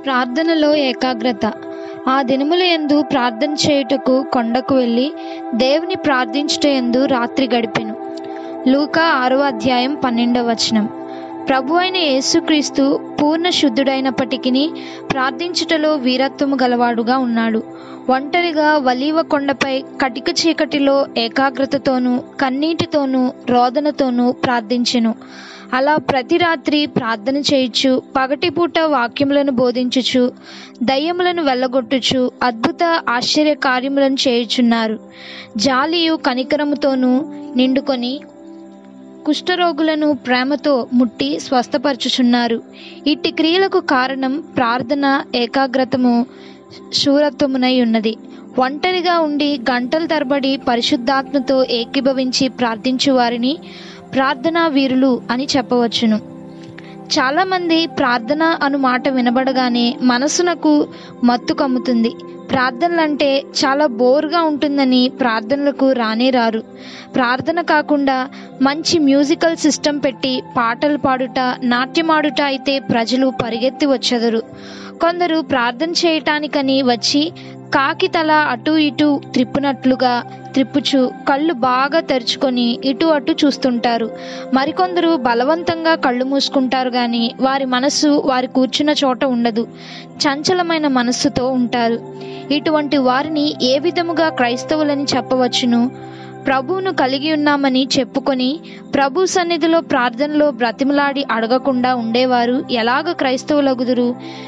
ప్రార్థనలో ఏకాగ్రత ఆ దినముల యందు ప్రార్థన చేయుటకు కొండకు వెళ్ళి దేవుని ప్రార్థించుట యందు రాత్రి గడిపెను లూకా ఆరో అధ్యాయం పన్నెండవ వచనం ప్రభు అయిన యేసుక్రీస్తు పూర్ణ శుద్ధుడైనప్పటికీ ప్రార్థించుటలో వీరత్వము గలవాడుగా ఉన్నాడు ఒంటరిగా వలీవ కొండపై కటిక చీకటిలో ఏకాగ్రతతోనూ కన్నీటితోనూ రోదనతోనూ ప్రార్థించెను అలా ప్రతి రాత్రి ప్రార్థన చేయుచు పగటిపూట వాక్యములను బోధించుచు దయ్యములను వెళ్ళగొట్టుచు అద్భుత ఆశ్చర్య కార్యములను చేయుచున్నారు జాలియు కనికరముతోనూ నిండుకొని కుష్ఠరోగులను ప్రేమతో ముట్టి స్వస్థపరచుచున్నారు ఇట్టి క్రియలకు కారణం ప్రార్థన ఏకాగ్రతము శూరత్వమునై ఉన్నది ఒంటరిగా ఉండి గంటల తరబడి పరిశుద్ధాత్మతో ఏకీభవించి ప్రార్థించు వారిని ప్రార్థనా వీరులు అని చెప్పవచ్చును చాలామంది ప్రార్థన అను మాట వినబడగానే మనసునకు మత్తు కమ్ముతుంది ప్రార్థనలంటే చాలా బోర్గా ఉంటుందని ప్రార్థనలకు రానే రారు ప్రార్థన కాకుండా మంచి మ్యూజికల్ సిస్టమ్ పెట్టి పాటలు పాడుట నాట్యమాడుట అయితే ప్రజలు పరిగెత్తి వచ్చెదరు కొందరు ప్రార్థన చేయటానికని వచ్చి కాకి తల అటు ఇటు త్రిప్పునట్లుగా త్రిప్పుచు కళ్ళు బాగా తెరుచుకొని ఇటు అటు చూస్తుంటారు మరికొందరు బలవంతంగా కళ్ళు మూసుకుంటారు కానీ వారి మనస్సు వారి కూర్చున్న చోట ఉండదు చంచలమైన మనస్సుతో ఉంటారు ఇటువంటి వారిని ఏ విధముగా క్రైస్తవులని చెప్పవచ్చును ప్రభువును కలిగి ఉన్నామని చెప్పుకొని ప్రభు సన్నిధిలో ప్రార్థనలో బ్రతిమలాడి అడగకుండా ఉండేవారు ఎలాగ క్రైస్తవులగుదురు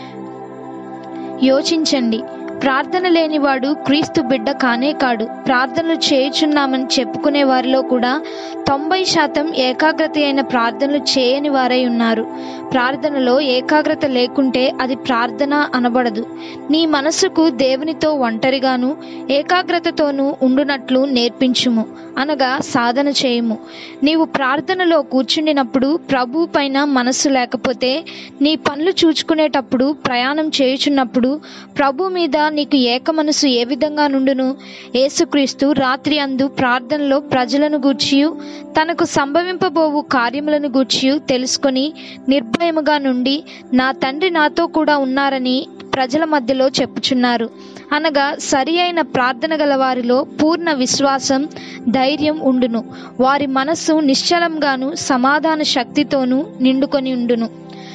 యోచించండి ప్రార్థన లేనివాడు క్రీస్తు బిడ్డ కానే కాడు ప్రార్థనలు చేయుచున్నామని చెప్పుకునే వారిలో కూడా తొంభై శాతం ఏకాగ్రత అయిన ప్రార్థనలు చేయని వారై ఉన్నారు ప్రార్థనలో ఏకాగ్రత లేకుంటే అది ప్రార్థన అనబడదు నీ మనస్సుకు దేవునితో ఒంటరిగాను ఏకాగ్రతతోనూ ఉండునట్లు నేర్పించుము అనగా సాధన చేయుము నీవు ప్రార్థనలో కూర్చుండినప్పుడు ప్రభు పైన మనస్సు లేకపోతే నీ పనులు చూచుకునేటప్పుడు ప్రయాణం చేయుచున్నప్పుడు ప్రభు మీద నీకు ఏక మనసు ఏ విధంగా నుండును యేసుక్రీస్తు రాత్రి అందు ప్రార్థనలో ప్రజలను గూర్చియు తనకు సంభవింపబోవు కార్యములను గూర్చియు తెలుసుకొని నిర్భయముగా నుండి నా తండ్రి నాతో కూడా ఉన్నారని ప్రజల మధ్యలో చెప్పుచున్నారు అనగా సరి అయిన ప్రార్థన గల వారిలో పూర్ణ విశ్వాసం ధైర్యం ఉండును వారి మనస్సు నిశ్చలంగాను సమాధాన శక్తితోనూ నిండుకొని ఉండును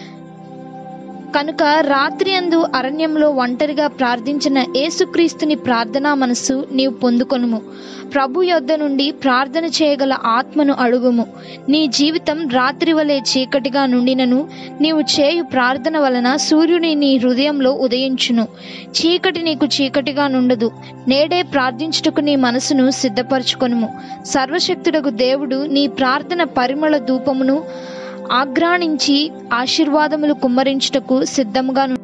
కనుక రాత్రి అందు అరణ్యంలో ఒంటరిగా ప్రార్థించిన యేసుక్రీస్తుని ప్రార్థనా మనస్సు నీవు పొందుకొనుము ప్రభు యొద్ద నుండి ప్రార్థన చేయగల ఆత్మను అడుగుము నీ జీవితం రాత్రి వలె చీకటిగా నుండినను నీవు చేయు ప్రార్థన వలన సూర్యుని నీ హృదయంలో ఉదయించును చీకటి నీకు చీకటిగా నుండదు నేడే ప్రార్థించుటకు నీ మనసును సిద్ధపరచుకొనుము సర్వశక్తుడకు దేవుడు నీ ప్రార్థన పరిమళ ధూపమును ఆగ్రాణించి ఆశీర్వాదములు కుమ్మరించుటకు సిద్ధముగా